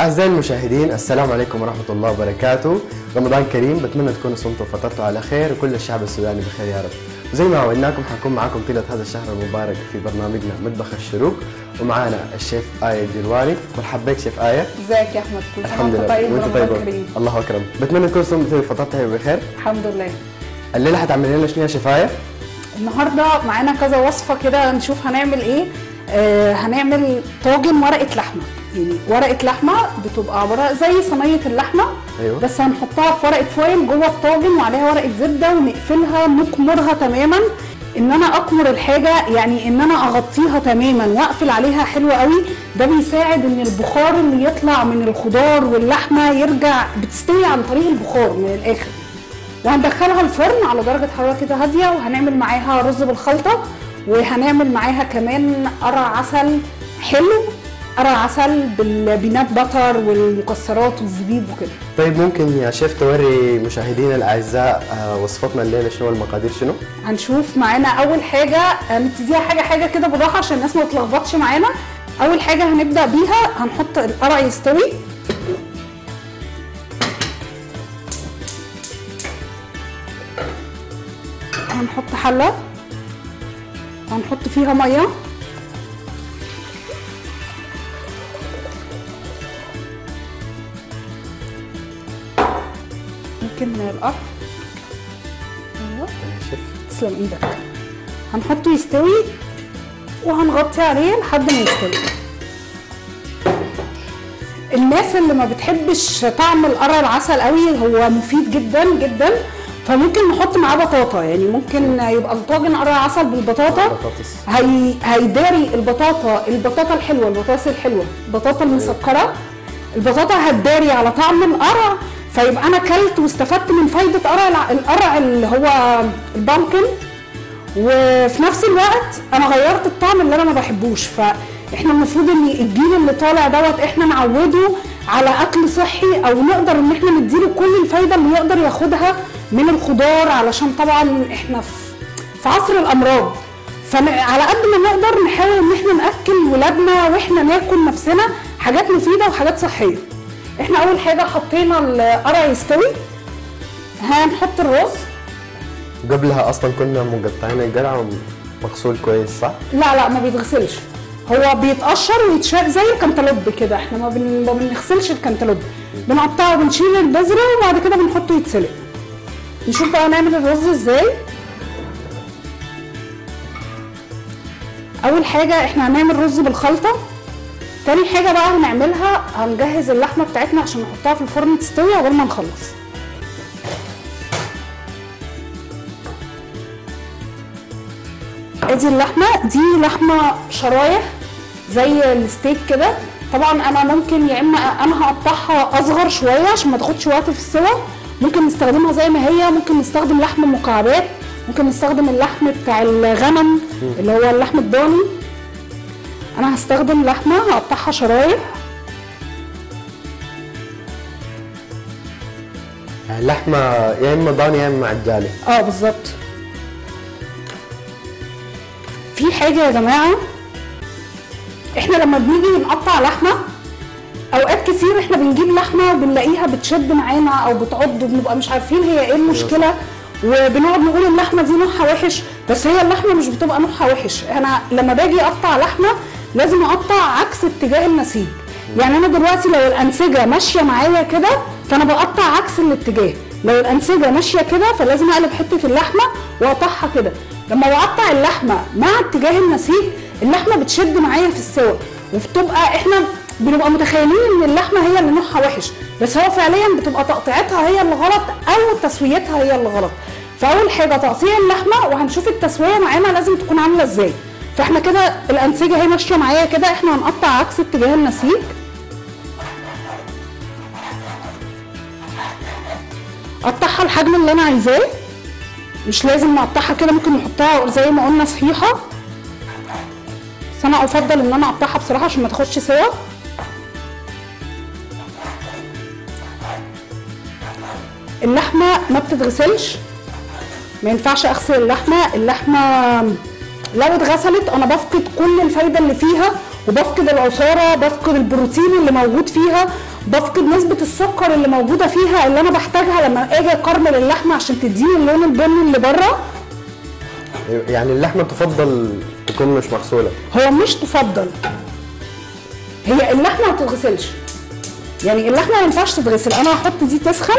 أعزائي المشاهدين السلام عليكم ورحمة الله وبركاته رمضان كريم بتمنى تكونوا صمتوا وفطرتوا على خير وكل الشعب السوداني بخير يا رب وزي ما وعدناكم حنكون معاكم طيلة هذا الشهر المبارك في برنامجنا مطبخ الشروق ومعانا الشيف آية الدلواني مرحبا بك شيف آية ازيك يا احمد كل سنه الحمد وانت لله طيب وانت ورمضان طيبة كريم الله أكرم بتمنى تكونوا صمتوا وفطرتوا بخير الحمد لله الليلة حتعملي لنا شنو يا شيف آية؟ النهارده معانا كذا وصفه كده نشوف هنعمل ايه آه هنعمل طاجن ورقه لحمه يعني ورقه لحمه بتبقى عباره زي صينيه اللحمه أيوة. بس هنحطها في ورقه فويل جوه الطاجن وعليها ورقه زبده ونقفلها نكمرها تماما ان انا اكمر الحاجه يعني ان انا اغطيها تماما واقفل عليها حلو قوي ده بيساعد ان البخار اللي يطلع من الخضار واللحمه يرجع بتستوي عن طريق البخار من الاخر وهندخلها الفرن على درجة حرارة كده هادية وهنعمل معاها رز بالخلطة وهنعمل معاها كمان قرع عسل حلو قرع عسل بالبينات بتر والمكسرات والزبيب وكده طيب ممكن يا شيف توري مشاهدينا الأعزاء آه، وصفتنا الليلة شنو المقادير شنو؟ هنشوف معانا أول حاجة نبتديها حاجة حاجة كده بالراحة عشان الناس ما تتلخبطش معانا أول حاجة هنبدأ بيها هنحط القرع يستوي هنحط حلة هنحط فيها مية ممكن القرع ايوه يا شيف تسلم ايدك هنحطه يستوي وهنغطي عليه لحد ما يستوي الناس اللي ما بتحبش طعم القرع العسل قوي هو مفيد جدا جدا فممكن نحط معاه بطاطا يعني ممكن يبقى الطاجن قرع عسل بالبطاطا بطاطس. هي هيداري البطاطا البطاطا الحلوه البطاطس الحلوه البطاطا المسكره البطاطا هتداري على طعم القرع فيبقى انا اكلت واستفدت من فايده قرع الع- القرع اللي هو البامكن وفي نفس الوقت انا غيرت الطعم اللي انا ما بحبوش فاحنا المفروض ان الجيل اللي طالع دوت احنا نعوده على اكل صحي او نقدر ان احنا نديله كل الفايده اللي يقدر ياخدها من الخضار علشان طبعا احنا في في عصر الامراض فعلى قد ما نقدر نحاول ان احنا ناكل ولادنا واحنا ناكل نفسنا حاجات مفيده وحاجات صحيه احنا اول حاجه حطينا القرع يستوي هنحط الرز قبلها اصلا كنا مقطعين القرع مغسول كويس صح؟ لا لا ما بيتغسلش هو بيتقشر ويتشال زي الكنتالوب كده احنا ما, بن... ما بنغسلش الكنتالوب بنقطعه وبنشيل البذره وبعد كده بنحطه يتسلق نشوف بقى نعمل الرز ازاي اول حاجه احنا هنعمل رز بالخلطه تاني حاجه بقى هنعملها هنجهز اللحمه بتاعتنا عشان نحطها في الفرن تستوي قبل ما نخلص ادي اللحمه دي لحمه شرايح زي الستيك كده طبعا انا ممكن يا اما انا هقطعها اصغر شويه عشان ما تاخدش وقت في السوا ممكن نستخدمها زي ما هي ممكن نستخدم لحم مكعبات ممكن نستخدم اللحم بتاع الغنم اللي هو اللحم الضاني انا هستخدم لحمه هقطعها شرايح لحمة يا اما ضاني يا اما عجالي اه بالظبط في حاجه يا جماعه احنا لما بنيجي نقطع لحمه اوقات كتير احنا بنجيب لحمه وبنلاقيها بتشد معانا او بتعض وبنبقى مش عارفين هي ايه المشكله وبنقعد نقول اللحمه دي نوعها وحش بس هي اللحمه مش بتبقى نوعها وحش انا لما باجي اقطع لحمه لازم اقطع عكس اتجاه النسيج يعني انا دلوقتي لو الانسجه ماشيه معايا كده فانا بقطع عكس الاتجاه لو الانسجه ماشيه كده فلازم اقلب حته اللحمه واقطعها كده لما بقطع اللحمه مع اتجاه النسيج اللحمه بتشد معايا في السوا وبتبقى احنا بنبقى متخيلين ان اللحمه هي اللي نوعها وحش بس هو فعليا بتبقى تقطيعتها هي اللي غلط او تسويتها هي اللي غلط فاول حاجه تقطيع اللحمه وهنشوف التسويه معانا لازم تكون عامله ازاي فاحنا كده الانسجه هي ماشيه معايا كده احنا هنقطع عكس اتجاه النسيج اقطعها الحجم اللي انا عايزاه مش لازم نقطعها كده ممكن نحطها زي ما قلنا صحيحه بس انا افضل ان انا اقطعها بصراحه عشان ما تاخدش سوا اللحمه ما بتتغسلش ما ينفعش اغسل اللحمه اللحمه لو اتغسلت انا بفقد كل الفايده اللي فيها وبفقد العصاره بفقد البروتين اللي موجود فيها بفقد نسبه السكر اللي موجوده فيها اللي انا بحتاجها لما اجي اكرمل اللحمه عشان تديني اللون البني اللي بره يعني اللحمه تفضل تكون مش مغسوله هو مش تفضل هي اللحمه ما تتغسلش يعني اللحمه ما ينفعش تتغسل انا هحط دي تسخن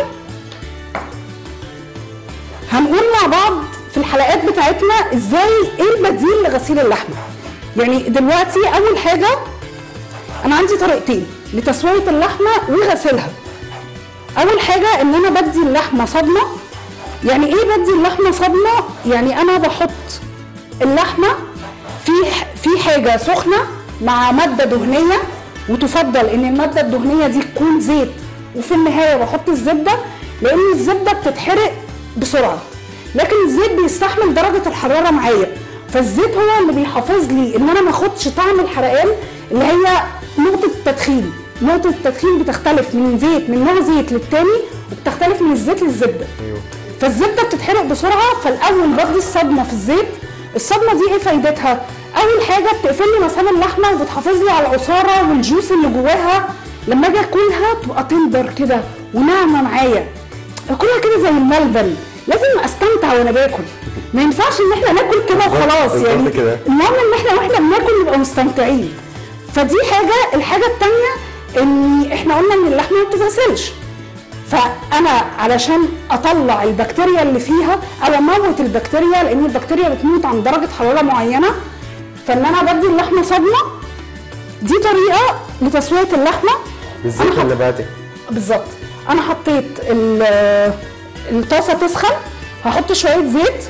هنقول مع بعض في الحلقات بتاعتنا ازاي ايه البديل لغسيل اللحمه يعني دلوقتي اول حاجه انا عندي طريقتين لتسويه اللحمه وغسيلها اول حاجه ان انا بدي اللحمه صدمه يعني ايه بدي اللحمه صدمه يعني انا بحط اللحمه في في حاجه سخنه مع ماده دهنيه وتفضل ان الماده الدهنيه دي تكون زيت وفي النهايه بحط الزبده لان الزبده بتتحرق بسرعه لكن الزيت بيستحمل درجه الحراره معايا فالزيت هو اللي بيحافظ لي ان انا ما اخدش طعم الحرقان اللي هي نقطه التدخين نقطه التدخين بتختلف من زيت من نوع زيت للتاني وبتختلف من الزيت للزبده ايوه فالزبده بتتحرق بسرعه فالاول بدي الصدمه في الزيت الصدمه دي ايه فايدتها اول حاجه بتقفل لي مسام اللحمه وبتحافظ لي على العصاره والجوس اللي جواها لما اجي اكلها تبقى تندر كده وناعمه معايا اكلها كده زي الملبن لازم استمتع وانا باكل ما ينفعش ان احنا ناكل كده وخلاص بالظبط يعني كده. المهم ان احنا واحنا بناكل نبقى مستمتعين فدي حاجه الحاجه الثانيه ان احنا قلنا ان اللحمه ما بتتغسلش فانا علشان اطلع البكتيريا اللي فيها او اموت البكتيريا لان البكتيريا بتموت عند درجه حراره معينه فان انا بدي اللحمه صدمه دي طريقه لتسويه اللحمه بالزيت أنا حط- النباتي بالظبط انا حطيت ال- الطاسه تسخن هحط شويه زيت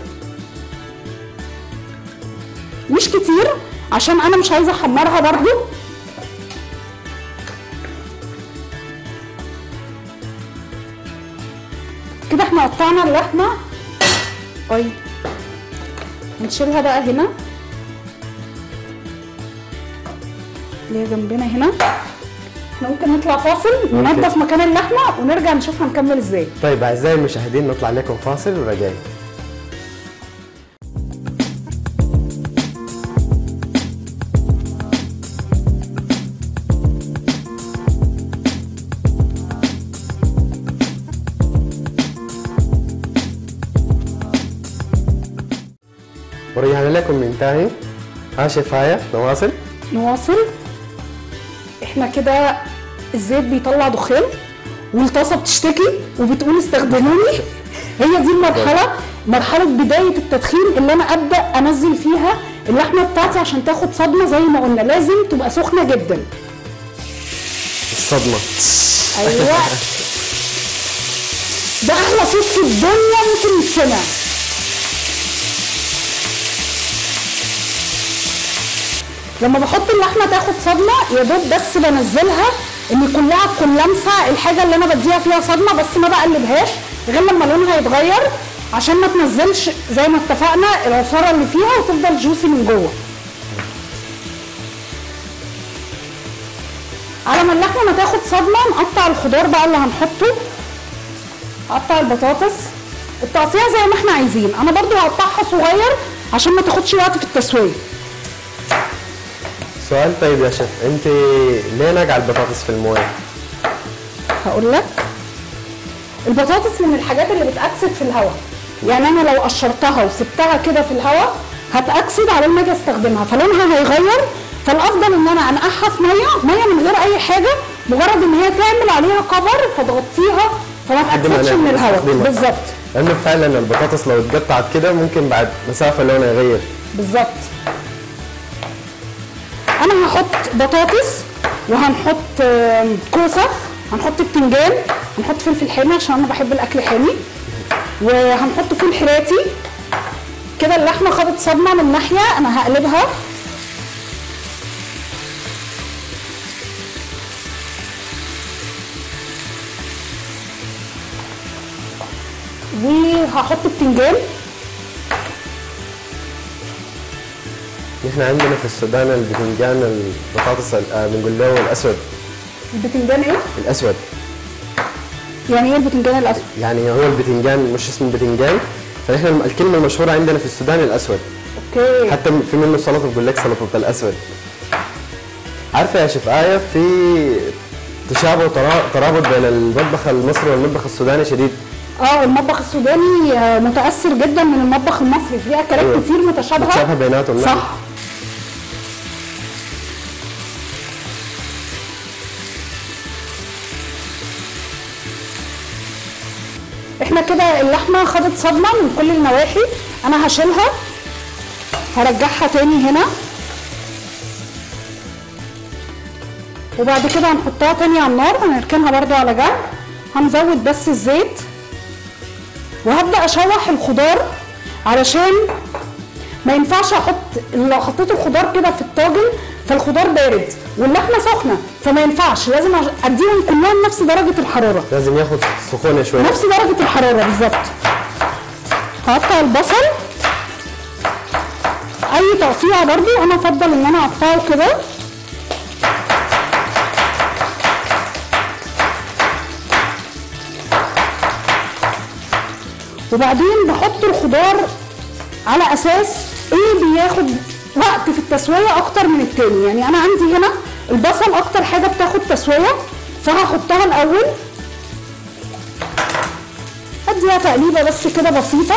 مش كتير عشان انا مش عايزه احمرها برضو كده احنا قطعنا اللحمه اي هنشيلها بقى هنا اللي هي جنبنا هنا احنا ممكن نطلع فاصل ننضف مكان اللحمه ونرجع نشوف هنكمل ازاي طيب اعزائي المشاهدين نطلع لكم فاصل وراجعين ورجعنا لكم من تاني ها شفاية نواصل نواصل احنا كده الزيت بيطلع دخان والطاسه بتشتكي وبتقول استخدموني هي دي المرحله مرحله بدايه التدخين اللي انا ابدا انزل فيها اللحمه بتاعتي عشان تاخد صدمه زي ما قلنا لازم تبقى سخنه جدا الصدمة ايوه ده احلى صوت في الدنيا ممكن يتسمع لما بحط اللحمه تاخد صدمه يا دوب بس بنزلها ان كلها تكون لامسه الحاجه اللي انا بديها فيها صدمه بس ما بقلبهاش غير لما لونها يتغير عشان ما تنزلش زي ما اتفقنا العصاره اللي فيها وتفضل جوسي من جوه على ما اللحمه ما تاخد صدمه نقطع الخضار بقى اللي هنحطه نقطع البطاطس التقطيع زي ما احنا عايزين انا برضو هقطعها صغير عشان ما تاخدش وقت في التسويه سؤال طيب يا شيف انت ليه نقع البطاطس في المويه؟ هقول لك البطاطس من الحاجات اللي بتأكسد في الهواء يعني انا لو قشرتها وسبتها كده في الهواء هتأكسد على ما اجي استخدمها فلونها هيغير فالافضل ان انا انقعها في ميه ميه من غير اي حاجه مجرد ان هي تعمل عليها كفر فتغطيها فما لحد ما تأكسدش من الهواء نستخدمها. بالظبط لانه فعلا البطاطس لو اتقطعت كده ممكن بعد مسافه لونها يغير بالظبط انا هحط بطاطس وهنحط آم، كوسه هنحط بتنجان هنحط فلفل حامي عشان انا بحب الاكل حامي وهنحط فول حراتي كده اللحمه خدت صدمه من ناحيه انا هقلبها وهحط بتنجان نحن عندنا في السودان البتنجان البطاطس ال- آه، بنقول له الاسود البتنجان ايه؟ الاسود يعني ايه البتنجان الاسود؟ يعني هو البتنجان مش اسمه بتنجان فنحن الم- الكلمه المشهوره عندنا في السودان الاسود اوكي حتى في منه سلطه بقول لك سلطه الاسود عارفه يا شيف آية في تشابه وترا- ترابط بين المطبخ المصري والمطبخ السوداني شديد اه المطبخ السوداني آه، متاثر جدا من المطبخ المصري في اكلات أيوة. كتير متشابهه متشابهه بيناتهم نعم. صح احنا كده اللحمه خدت صدمه من كل النواحي انا هشيلها هرجعها تاني هنا وبعد كده هنحطها تاني على النار هنركنها برضو على جنب هنزود بس الزيت وهبدا اشوح الخضار علشان ما ينفعش احط لو حطيت الخضار كده في الطاجن فالخضار بارد واللحمه سخنه فما ينفعش لازم أش- اديهم كلهم نفس درجه الحراره لازم ياخد سخونه شوي نفس درجه الحراره بالظبط هقطع البصل اي تقطيعه برضو انا افضل ان انا اقطعه كده وبعدين بحط الخضار على اساس ايه بياخد وقت في التسويه اكتر من التاني يعني انا عندي هنا البصل اكتر حاجه بتاخد تسويه فهحطها الاول اديها تقليبه بس كده بسيطه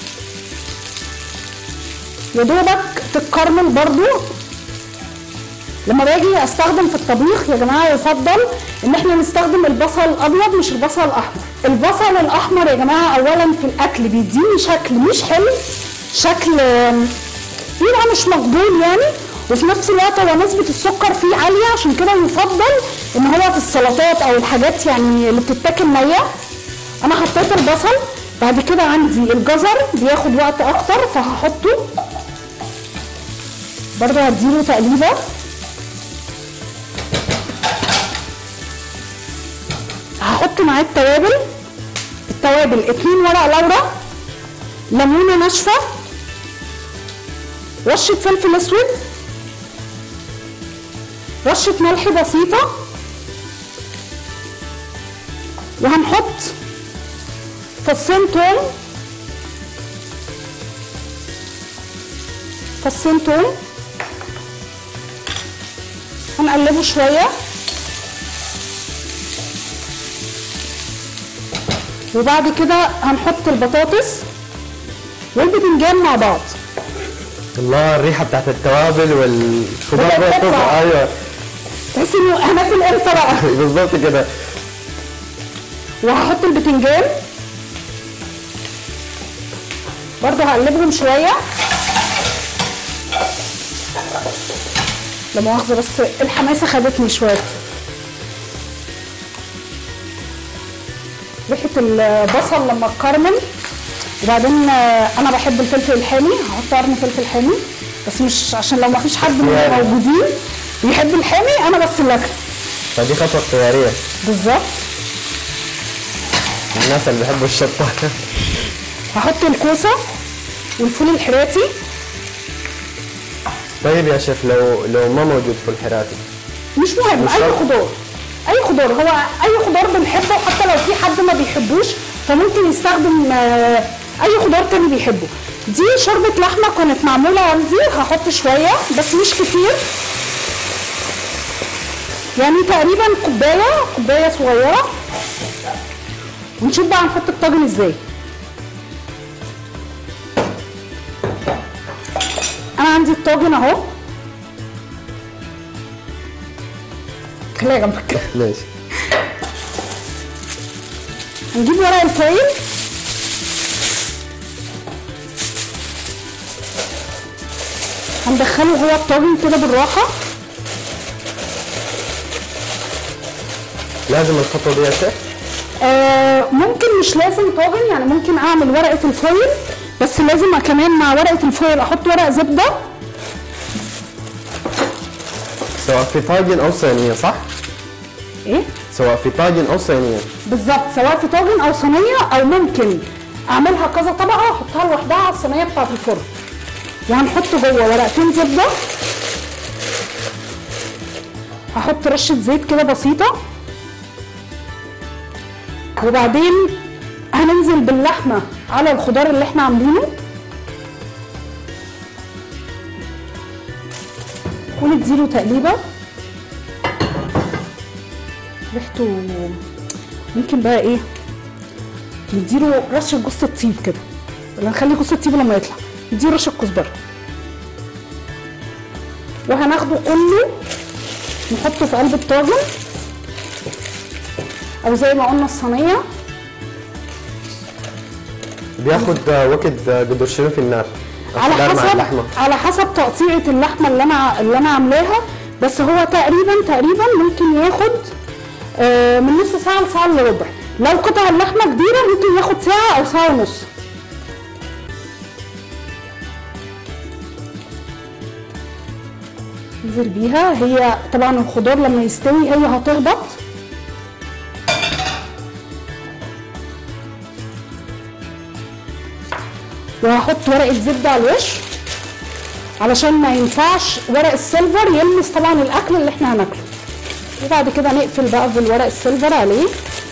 يا دوبك تتكرمل برضو لما باجي استخدم في الطبيخ يا جماعه يفضل ان احنا نستخدم البصل الابيض مش البصل الاحمر البصل الاحمر يا جماعه اولا في الاكل بيديني شكل مش حلو شكل آم، يبقى مش مقبول يعني وفي نفس الوقت هو نسبه السكر فيه عاليه عشان كده يفضل ان هو في السلطات او الحاجات يعني اللي بتتاكل نيه انا حطيت البصل بعد كده عندي الجزر بياخد وقت اكتر فهحطه برضه هديله تقليبه هحط معاه التوابل التوابل اتنين ورق لورا ليمونه ناشفه رشه فلفل اسود رشه ملح بسيطه وهنحط فصين توم فصين توم هنقلبه شويه وبعد كده هنحط البطاطس والبتنجان مع بعض الله الريحه بتاعت التوابل والخضار بدأت بقى تطلع. تطلع ايوه تحس انه هناكل امتى بقى بالظبط كده وهحط البتنجان برضه هقلبهم شويه لا مؤاخذه بس الحماسه خدتني شويه ريحه البصل لما اتكرمل وبعدين آه، انا بحب الفلفل الحامي هحط قرن فلفل حامي بس مش عشان لو ما فيش حد من اللي يعني. موجودين بيحب الحامي انا بس اللي اكل فدي خطوه اختياريه بالظبط الناس اللي بيحبوا الشطه هحط الكوسه والفول الحراتي طيب يا شيف لو لو ما موجود فول حراتي مش مهم مش اي شرط. خضار اي خضار هو اي خضار بنحبه حتى لو في حد ما بيحبوش فممكن يستخدم آه، اي خضار تاني بيحبه دي شوربه لحمه كانت معموله عندي هحط شويه بس مش كتير يعني تقريبا كوبايه كوبايه صغيره ونشوف بقى هنحط الطاجن ازاي انا عندي الطاجن اهو خليها جنبك ماشي هنجيب ورق الفويل هندخله جوه الطاجن كده بالراحه لازم الخطوه دي يا شيف آه ممكن مش لازم طاجن يعني ممكن اعمل ورقه الفويل بس لازم كمان مع ورقه الفويل احط ورق زبده سواء في طاجن او صينيه صح؟ ايه سواء في طاجن او صينيه بالظبط سواء في طاجن او صينيه او ممكن اعملها كذا طبقه واحطها لوحدها على الصينيه بتاعت الفرن وهنحط جوه ورقتين زبده هحط رشه زيت كده بسيطه وبعدين هننزل باللحمه على الخضار اللي احنا عاملينه ونديله تقليبه ريحته ممكن بقى ايه نديله رشه جوز الطيب كده ولا نخلي جوز الطيب لما يطلع نديله رشه كزبره وهناخده كله نحطه في قلب الطاجن او زي ما قلنا الصينيه بياخد آه، وقت آه، قدر شنو في النار على الخضار مع حسب اللحمه على حسب تقطيعه اللحمه اللي انا اللي انا عاملاها بس هو تقريبا تقريبا ممكن ياخد آه، من نص ساعه لساعه الا ربع لو قطع اللحمه كبيره ممكن ياخد ساعه او ساعه ونص ننزل بيها هي طبعا الخضار لما يستوي هي هتهبط وهحط ورقه زبده على الوش علشان ما ينفعش ورق السيلفر يلمس طبعا الاكل اللي احنا هناكله وبعد كده نقفل بقى بالورق السيلفر عليه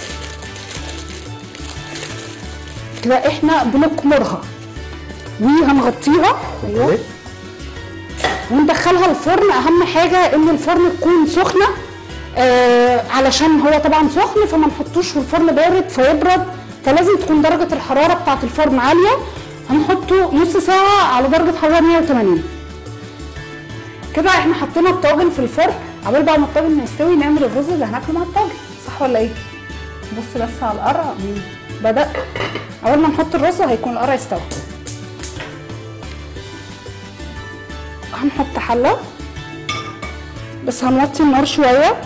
كده احنا بنكمرها وهنغطيها ايوه أوكي. وندخلها الفرن اهم حاجه ان الفرن تكون سخنه آه علشان هو طبعا سخن فما نحطوش في الفرن بارد فيبرد فلازم تكون درجه الحراره بتاعه الفرن عاليه هنحطه نص ساعه على درجه حراره 180 كده احنا حطينا الطاجن في الفرن عقبال بقى ما الطاجن ما يستوي نعمل الرز اللي هناكله مع الطاجن صح ولا ايه بص بس على القرع مم. بدا اول ما نحط الرز هيكون القرع استوى هنحط حلة بس هنوطي النار شوية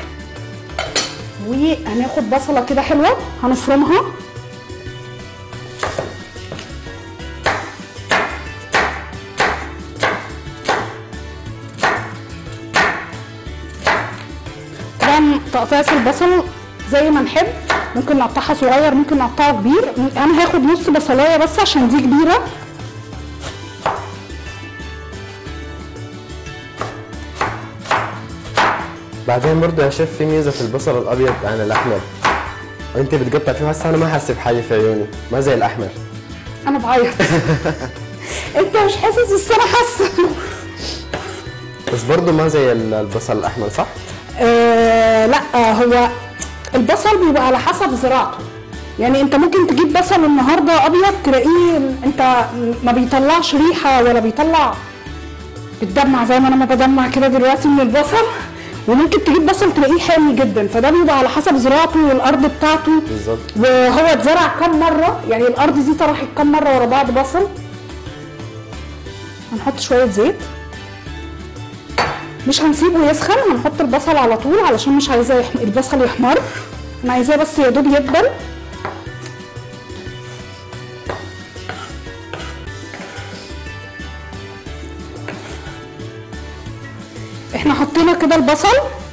وهناخد بصلة كده حلوة هنفرمها طبعا تقطيعة البصل زي ما نحب ممكن نقطعها صغير ممكن نقطعه كبير انا هاخد نص بصلايه بس عشان دي كبيره بعدين برضه يا شيف في ميزه في البصل الابيض عن الاحمر انت بتقطع فيه هسه انا ما حاسس بحاجه في عيوني ما زي الاحمر انا بعيط انت مش حاسس بس انا حاسه بس برضه ما زي ال- البصل الاحمر صح؟ آه لا هو البصل بيبقى على حسب زراعته يعني انت ممكن تجيب بصل النهارده ابيض تلاقيه انت ما بيطلعش ريحه ولا بيطلع بتدمع زي ما انا ما بدمع كده دلوقتي من البصل وممكن تجيب بصل تلاقيه حامي جدا فده بيبقى على حسب زراعته والارض بتاعته بالظبط وهو اتزرع كام مره يعني الارض دي طرحت كام مره ورا بعض بصل هنحط شويه زيت مش هنسيبه يسخن هنحط البصل على طول علشان مش عايزاه يحم... البصل يحمر انا عايزاه بس يا دوب يدبل احنا حطينا كده البصل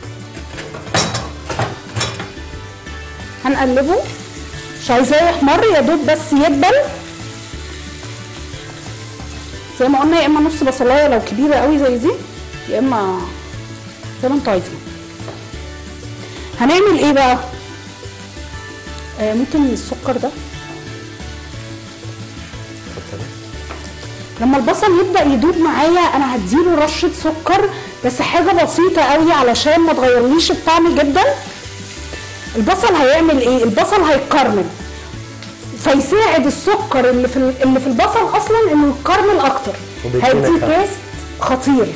هنقلبه مش عايزاه يحمر يا دوب بس يدبل زي ما قلنا يا اما نص بصلايه لو كبيره قوي زي دي يا اما زي ما انتوا عايزين هنعمل ايه بقى آه ممكن السكر ده لما البصل يبدا يدوب معايا انا هديله رشه سكر بس حاجه بسيطه قوي علشان ما تغيرليش الطعم جدا البصل هيعمل ايه البصل هيتكرمل فيساعد السكر اللي في ال- اللي في البصل اصلا انه يتكرمل اكتر وبيدينا هيديه طعم. تيست خطير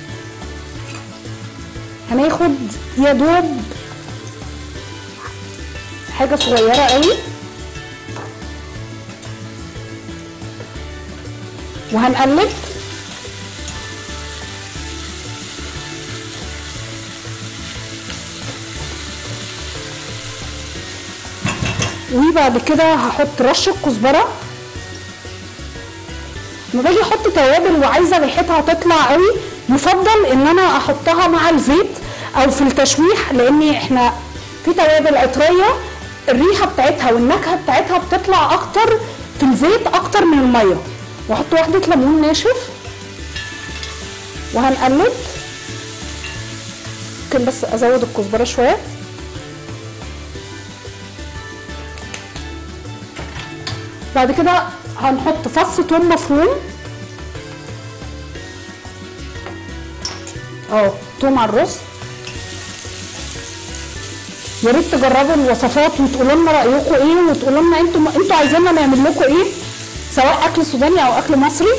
هناخد يا دوب حاجه صغيره قوي وهنقلب وبعد كده هحط رشه كزبره لما باجي احط توابل وعايزه ريحتها تطلع قوي يفضل ان انا احطها مع الزيت او في التشويح لان احنا في توابل عطريه الريحه بتاعتها والنكهه بتاعتها بتطلع اكتر في الزيت اكتر من الميه واحط واحده ليمون ناشف وهنقلب ممكن بس ازود الكزبره شويه بعد كده هنحط فص توم مفروم اه توم على الرز يا ريت تجربوا الوصفات وتقولوا لنا رايكم ايه وتقولوا لنا انتوا انتوا عايزيننا نعمل لكم ايه سواء اكل سوداني او اكل مصري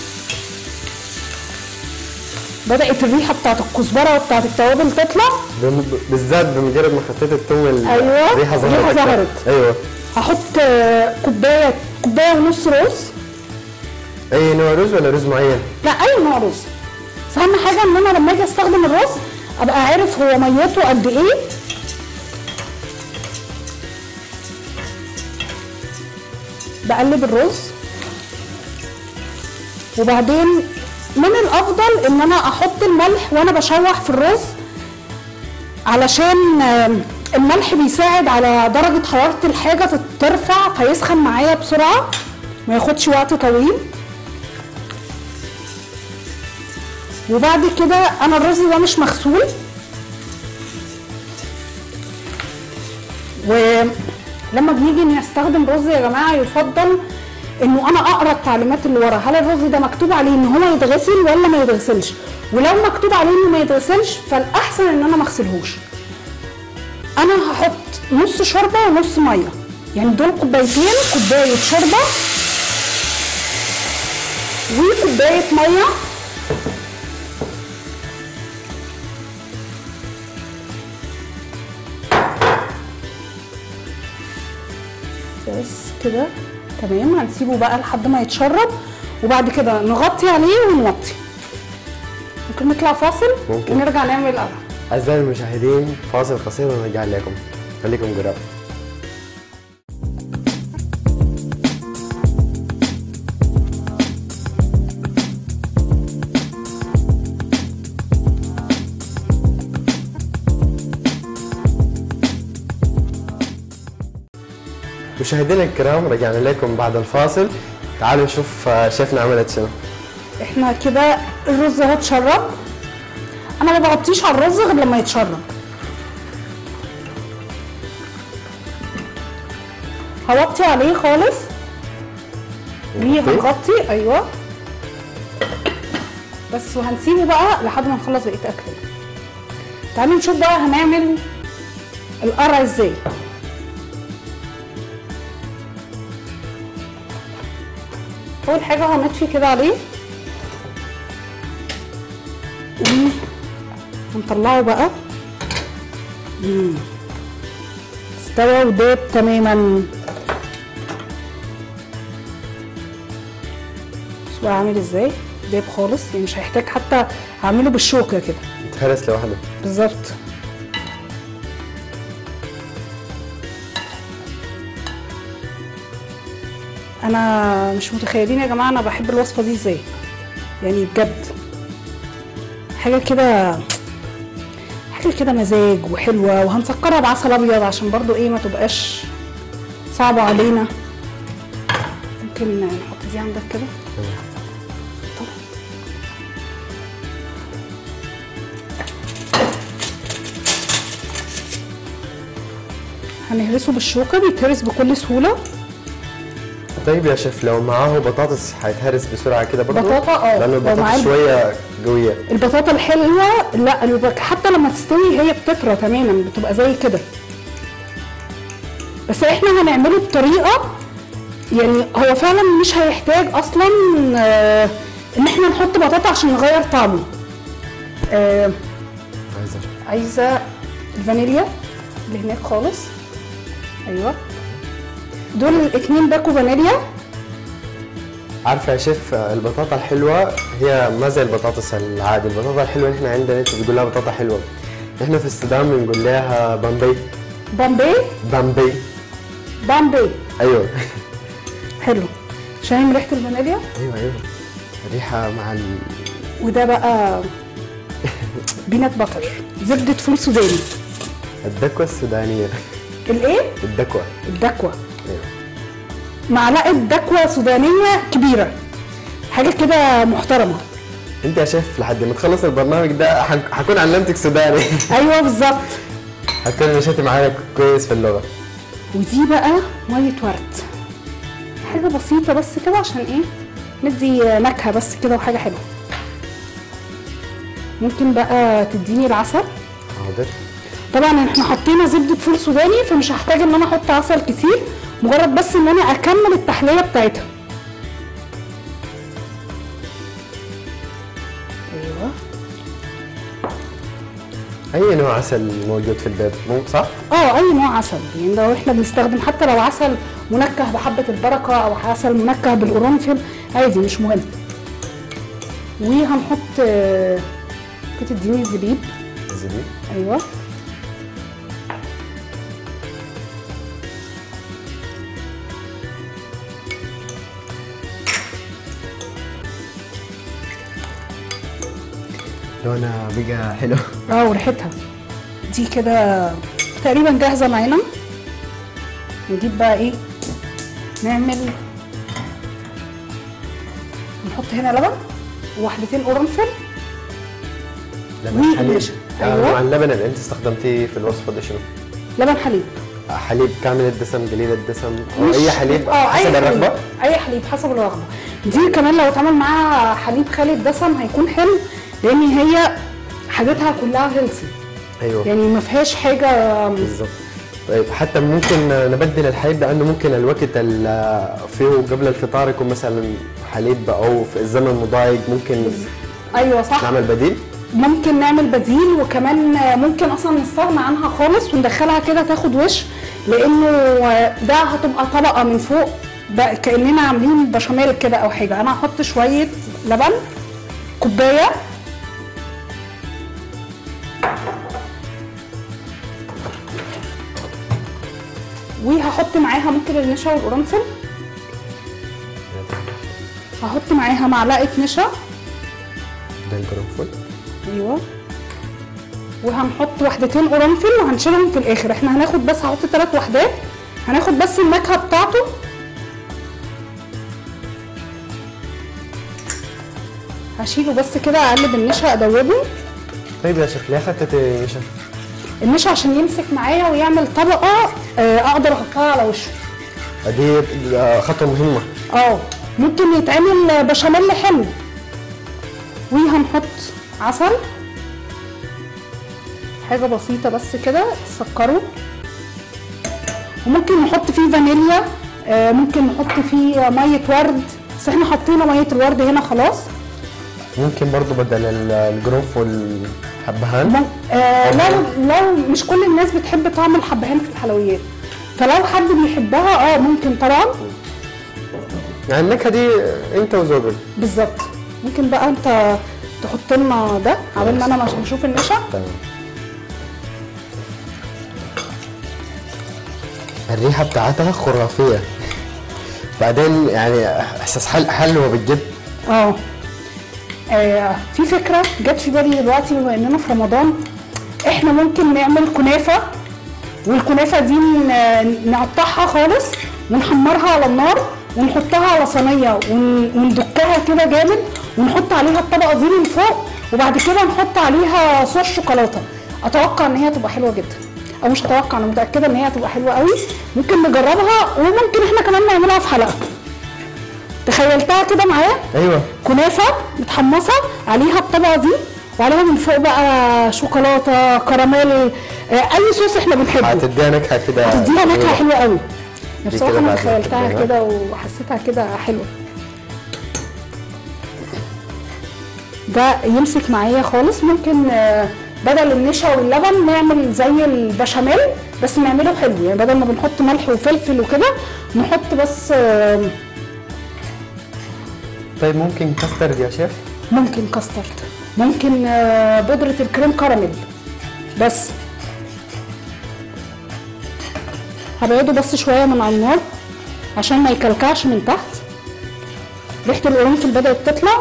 بدات الريحه بتاعت الكزبره وبتاعت التوابل تطلع بم- بالذات بمجرد ما حطيت الثوم ال- أيوة، الريحه ظهرت الريحة أكتر. ظهرت. ايوه هحط آه، كوبايه كوبايه ونص رز اي نوع رز ولا رز معين؟ لا اي نوع رز بس اهم حاجه ان انا لما اجي استخدم الرز ابقى عارف هو ميته قد ايه بقلب الرز وبعدين من الافضل ان انا احط الملح وانا بشوح في الرز علشان آم، الملح بيساعد على درجة حرارة الحاجة ترفع فيسخن معايا بسرعة ما ياخدش وقت طويل وبعد كده انا الرز ده مش مغسول ولما بنيجي نستخدم رز يا جماعه يفضل انه انا اقرا التعليمات اللي ورا هل الرز ده مكتوب عليه ان هو يتغسل ولا ما يتغسلش ولو مكتوب عليه انه ما يتغسلش فالاحسن ان انا ما اغسلهوش انا هحط نص شوربه ونص ميه يعني دول كوبايتين كوبايه شوربه وكوبايه ميه بس كده تمام هنسيبه بقى لحد ما يتشرب وبعد كده نغطي عليه ونوطي ممكن نطلع فاصل ممكن. ونرجع نعمل القرع اعزائي المشاهدين فاصل قصير ونرجع لكم خليكم قراب مشاهدينا الكرام رجعنا لكم بعد الفاصل تعالوا نشوف آه، شيفنا عملت شنو احنا كده الرز اهو اتشرب انا ما بغطيش على الرز غير لما يتشرب هوطي عليه خالص وهنغطي ايوه بس وهنسيبه بقى لحد ما نخلص بقيه اكلنا تعالوا نشوف بقى هنعمل القرع ازاي اول حاجه هنطفي كده عليه ونطلعه بقى مم. استوى وداب تماما بصوا بقى عامل ازاي داب خالص يعني مش هيحتاج حتى اعمله بالشوكه كده يتهرس لوحده بالظبط انا مش متخيلين يا جماعه انا بحب الوصفه دي ازاي يعني بجد حاجه كده حاجه كده مزاج وحلوه وهنسكرها بعسل ابيض عشان برضو ايه ما تبقاش صعبه علينا ممكن نحط دي عندك كده طب. هنهرسه بالشوكه بيتهرس بكل سهوله طيب يا شيف لو معاه بطاطس حيتهرس بسرعه كده برضه بطاطا، اه. لانه لو معاه البطاطس الب- شويه قويه البطاطا الحلوه لا الب- حتى لما تستوي هي بتطرى تماما بتبقى زي كده بس احنا هنعمله بطريقه يعني هو فعلا مش هيحتاج اصلا آه، ان احنا نحط بطاطا عشان نغير طعمه آه، عايزة. عايزه الفانيليا اللي هناك خالص ايوه دول اتنين باكو فانيليا عارفه يا شيف البطاطا الحلوه هي ما زي البطاطس العادي البطاطا الحلوه اللي احنا عندنا انت بتقول لها بطاطا حلوه احنا في السودان بنقول لها بامبي بامبي بامبي بامبي ايوه حلو شايم ريحه الفانيليا ايوه ايوه الريحه مع ال... وده بقى بينات باتر زبدة فول سوداني الدكوه السودانيه الايه؟ الدكوه الدكوة ايوه معلقة دكوة سودانية كبيرة حاجة كده محترمة انت يا شيف لحد ما تخلص البرنامج ده حن- حكون علمتك سوداني ايوه بالظبط حتكون مشيتي معايا كويس في اللغه ودي بقى مية ورد حاجة بسيطة بس كده عشان ايه ندي نكهة بس كده وحاجة حلوة ممكن بقى تديني العسل حاضر طبعا احنا حطينا زبده فول سوداني فمش هحتاج ان انا احط عسل كتير مجرد بس ان انا اكمل التحليه بتاعتها ايوه اي نوع عسل موجود في البيت مو صح؟ اه اي نوع عسل يعني لو احنا بنستخدم حتى لو عسل منكه بحبه البركه او عسل منكه بالقرنفل عادي مش مهم وهنحط آه، ممكن تديني الزبيب زبيب ايوه لونها بقى حلو اه وريحتها دي كده تقريبا جاهزه معانا نجيب بقى ايه نعمل نحط هنا لبن وواحدتين قرنفل لبن مين حليب مش- آه، أيوة. نوع اللبن اللي انت استخدمتيه في الوصفه ده شنو؟ لبن حليب آه، حليب كامل الدسم قليل الدسم او مش- اي حليب اه حسب اي الرغبه حليب اي حليب حسب الرغبه دي كمان لو اتعمل معاها حليب خالي الدسم هيكون حلو لان هي حاجتها كلها هيلثي ايوه يعني ما فيهاش حاجه بالضبط طيب حتى ممكن نبدل الحليب لانه ممكن الوقت اللي فيه قبل الفطار يكون مثلا حليب او في الزمن مضايق ممكن ايوه صح نعمل بديل ممكن نعمل بديل وكمان ممكن اصلا نستغنى عنها خالص وندخلها كده تاخد وش لانه ده هتبقى طبقه من فوق بقى كاننا عاملين بشاميل كده او حاجه انا هحط شويه لبن كوبايه وهحط معاها ممكن النشا والقرنفل هحط معاها معلقه نشا ده القرنفل ايوه وهنحط وحدتين قرنفل وهنشيلهم في الاخر احنا هناخد بس هحط ثلاث وحدات هناخد بس النكهه بتاعته هشيله بس كده اقلب النشا ادوبه طيب يا شيخ ليه اخذت نشا؟ النشا عشان يمسك معايا ويعمل طبقه آه، اقدر احطها على وشه دي آه، خطوه مهمه اه ممكن يتعمل بشاميل حلو وهنحط عسل حاجة بسيطة بس كده تسكره وممكن نحط فيه فانيليا آه، ممكن نحط فيه مية ورد بس احنا حطينا مية الورد هنا خلاص ممكن برضو بدل ال- القرنفل حبهان مم- آه لو لو مش كل الناس بتحب طعم الحبهان في الحلويات فلو حد بيحبها اه ممكن طبعا يعني النكهه دي انت وزوجك بالظبط ممكن بقى انت تحط لنا ده عبال ما انا مش بشوف النشا تمام الريحه بتاعتها خرافيه بعدين يعني احساس حل حلوه بجد اه آه، في فكره جت في بالي دلوقتي بما اننا في رمضان احنا ممكن نعمل كنافه والكنافه دي ن- نقطعها خالص ونحمرها على النار ونحطها على صينيه ون- وندكها كده جامد ونحط عليها الطبقه دي من فوق وبعد كده نحط عليها صوص شوكولاته اتوقع ان هي تبقى حلوه جدا او مش اتوقع انا متاكده ان هي هتبقى حلوه قوي ممكن نجربها وممكن احنا كمان نعملها في حلقه تخيلتها كده معايا ايوه كنافه متحمصه عليها الطبقه دي وعليها من فوق بقى شوكولاته كراميل آه، اي صوص احنا بنحبه هتديها نكهه كده تديها نكهه حلوه قوي دي بصراحه كده انا بعد ما تخيلتها تقدمها. كده وحسيتها كده حلوه ده يمسك معايا خالص ممكن آه، بدل النشا واللبن نعمل زي البشاميل بس نعمله حلو يعني بدل ما بنحط ملح وفلفل وكده نحط بس آه، طيب ممكن كاسترد يا شيف ممكن كاسترد ممكن آه، بودرة الكريم كراميل بس هبعده بس شوية من على النار عشان ما يكلكعش من تحت ريحة القرنفل بدأت تطلع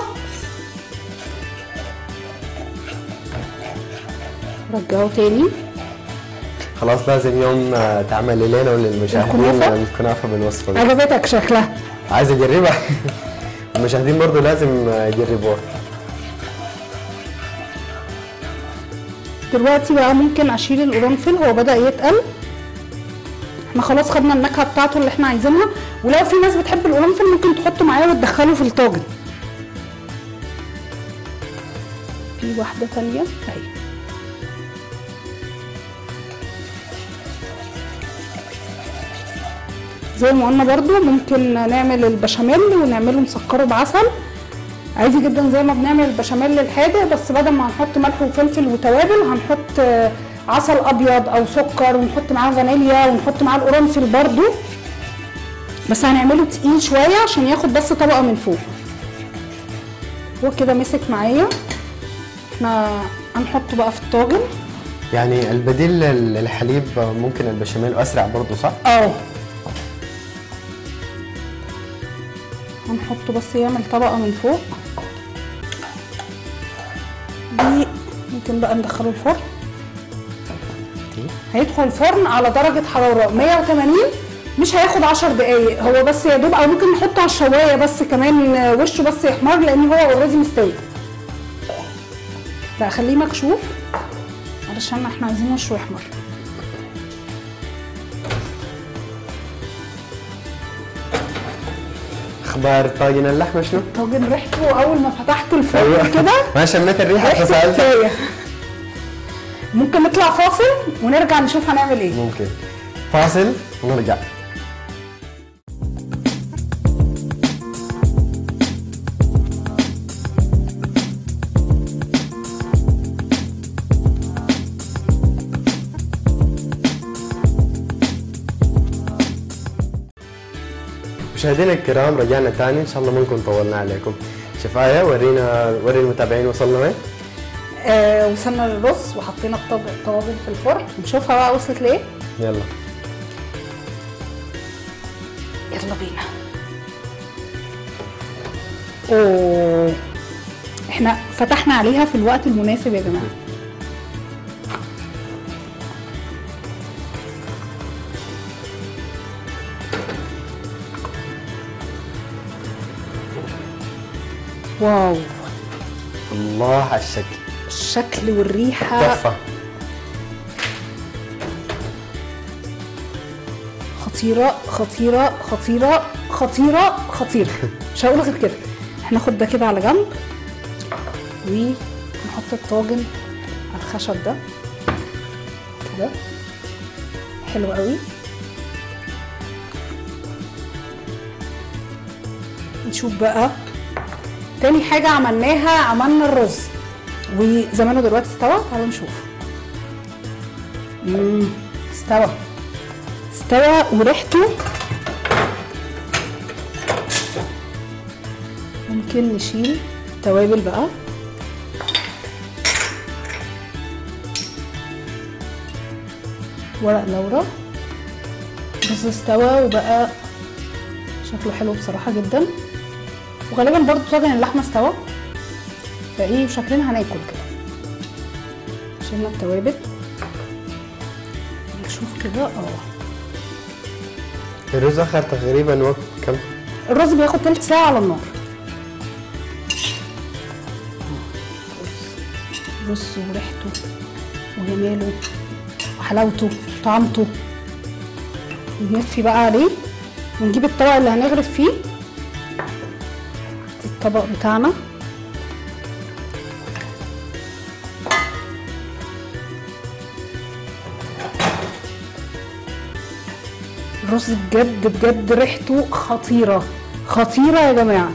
رجعه تاني خلاص لازم يوم آه، تعملي لنا وللمشاهدين الكنافة؟ الكنافه بالوصفه دي عجبتك شكلها عايز اجربها المشاهدين برضو لازم آه، يجربوها دلوقتي بقى ممكن اشيل القرنفل هو بدأ يتقل احنا خلاص خدنا النكهه بتاعته اللي احنا عايزينها ولو في ناس بتحب القرنفل ممكن تحطه معاه وتدخله في الطاجن في واحده تانية اهي زي ما قلنا برضو ممكن نعمل البشاميل ونعمله مسكره بعسل عادي جدا زي ما بنعمل البشاميل الحادق بس بدل ما هنحط ملح وفلفل وتوابل هنحط آه، عسل ابيض او سكر ونحط معاه فانيليا ونحط معاه القرنفل برضو بس هنعمله تقيل شويه عشان ياخد بس طبقه من فوق هو كده مسك معايا احنا هنحطه بقى في الطاجن يعني البديل للحليب ممكن البشاميل اسرع برضه صح؟ اه هنحطه بس يعمل طبقة من فوق دي ممكن بقى ندخله الفرن هيدخل الفرن على درجة حرارة 180 مش هياخد 10 دقايق هو بس يا دوب او ممكن نحطه على الشواية بس كمان وشه بس يحمر لان هو اوريدي مستوي لا خليه مكشوف علشان احنا عايزين وشه يحمر اخبار طاجن اللحمه شنو؟ طاجن ريحته اول ما فتحت الفرن أيوة. كده ما شميت الريحه ريحته فسالت كفايه ممكن نطلع فاصل ونرجع نشوف هنعمل ايه ممكن فاصل ونرجع مشاهدينا الكرام رجعنا تاني ان شاء الله ما نكون طولنا عليكم شفاية ورينا وري المتابعين وصلنا وين آه وصلنا للرز وحطينا الطب- الطواجن في الفرن نشوفها بقى وصلت لايه يلا يلا بينا اوه احنا فتحنا عليها في الوقت المناسب يا جماعه واو الله على الشكل الشكل والريحه تحفه خطيرة خطيرة خطيرة خطيرة خطيرة مش هقول غير كده هناخد ده كده على جنب ونحط الطاجن على الخشب ده كده حلو قوي نشوف بقى تاني حاجة عملناها عملنا الرز وزمانه دلوقتي استوى تعالوا نشوف مم. استوى استوى وريحته ممكن نشيل توابل بقى ورق لورا بس استوى وبقى شكله حلو بصراحة جدا وغالبا برضو طاجن اللحمة استوى فايه شكلنا هناكل كده شيلنا التوابل نشوف كده اه الرز اخر تقريبا وقت كم؟ الرز بياخد تلت ساعة على النار رز وريحته وجماله وحلاوته وطعمته نطفي بقى عليه ونجيب الطبق اللي هنغرف فيه الطبق بتاعنا الرز بجد بجد ريحته خطيرة خطيرة يا جماعة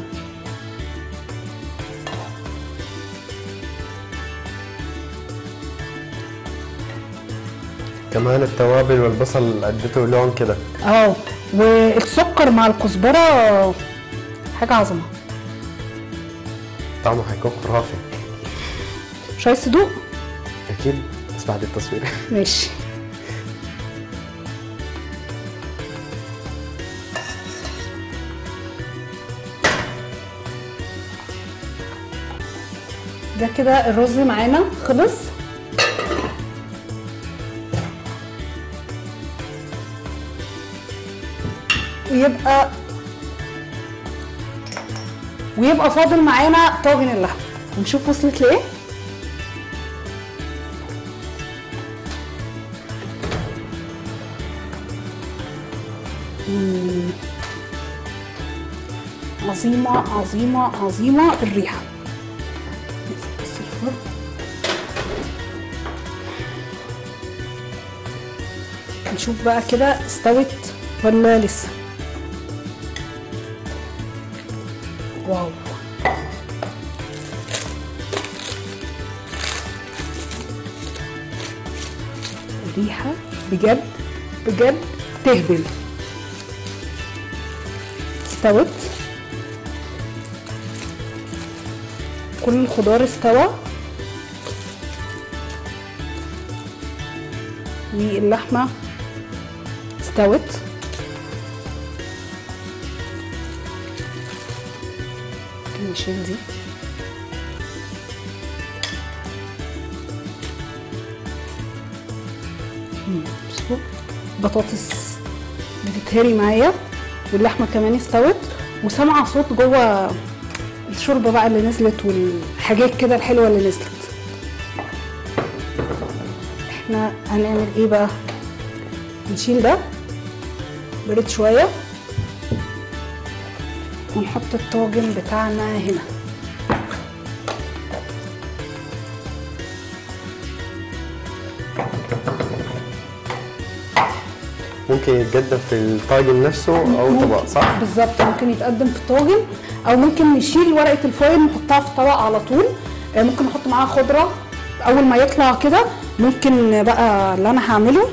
كمان التوابل والبصل ادته لون كده اه والسكر مع الكزبرة حاجة عظمة طعمه حيكون خرافي شاي صدوق اكيد بس بعد التصوير ماشي ده كده الرز معانا خلص ويبقى ويبقى فاضل معانا طاجن اللحمه ونشوف وصلت لايه مم. عظيمة عظيمة عظيمة الريحة بس الفرن نشوف بقى كده استوت ولا لسه واو الريحة بجد بجد تهبل استوت كل الخضار استوى واللحمة استوت ممكن نشيل دي مم، بصوا بطاطس بتتهري معايا واللحمه كمان استوت وسامعه صوت جوه الشوربه بقى اللي نزلت والحاجات كده الحلوه اللي نزلت احنا هنعمل ايه بقى نشيل ده برد شويه ونحط الطاجن بتاعنا هنا ممكن يتقدم في الطاجن نفسه او ممكن- طبق صح؟ بالظبط ممكن يتقدم في طاجن او ممكن نشيل ورقه الفويل نحطها في طبق على طول آه، ممكن نحط معاها خضره اول ما يطلع كده ممكن بقى اللي انا هعمله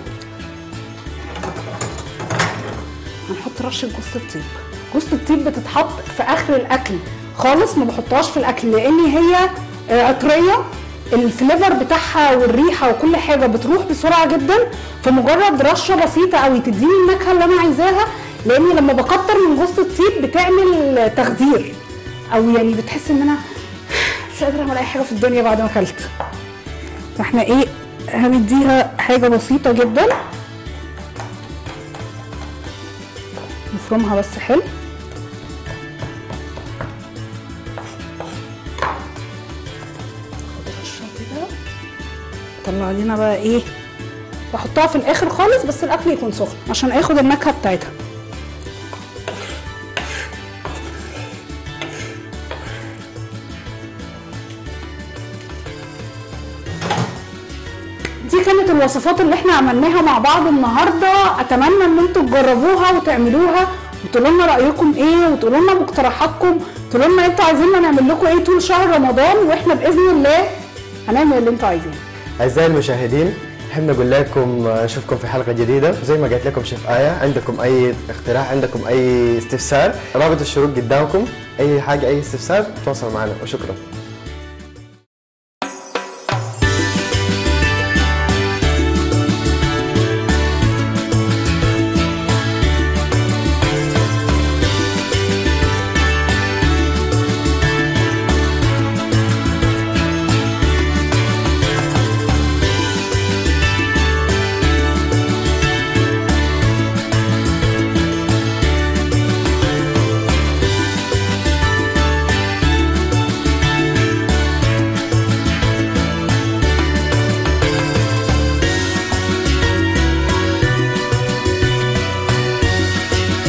هنحط رشه جوز الطيب جوز الطيب بتتحط في اخر الاكل خالص ما بحطهاش في الاكل لان هي آه، عطريه الفليفر بتاعها والريحه وكل حاجه بتروح بسرعه جدا فمجرد رشه بسيطه قوي تديني النكهه اللي انا عايزاها لاني لما بكتر من جوز الطيب بتعمل تخدير او يعني بتحس ان انا مش قادره اعمل اي حاجه في الدنيا بعد ما اكلت فاحنا ايه هنديها حاجه بسيطه جدا نفرمها بس حلو خد رشه كده طلع لنا بقى ايه واحطها في الاخر خالص بس الاكل يكون سخن عشان اخد النكهه بتاعتها دي كانت الوصفات اللي احنا عملناها مع بعض النهارده اتمنى ان انتم تجربوها وتعملوها وتقولوا لنا رايكم ايه وتقولوا لنا مقترحاتكم تقولوا لنا انتوا عايزيننا نعمل لكم ايه طول شهر رمضان واحنا باذن الله هنعمل اللي انتوا عايزينه اعزائي المشاهدين نحب نقول لكم نشوفكم في حلقه جديده زي ما قالت لكم شيف ايه عندكم اي اقتراح عندكم اي استفسار رابط الشروق قدامكم اي حاجه اي استفسار تواصلوا معنا وشكرا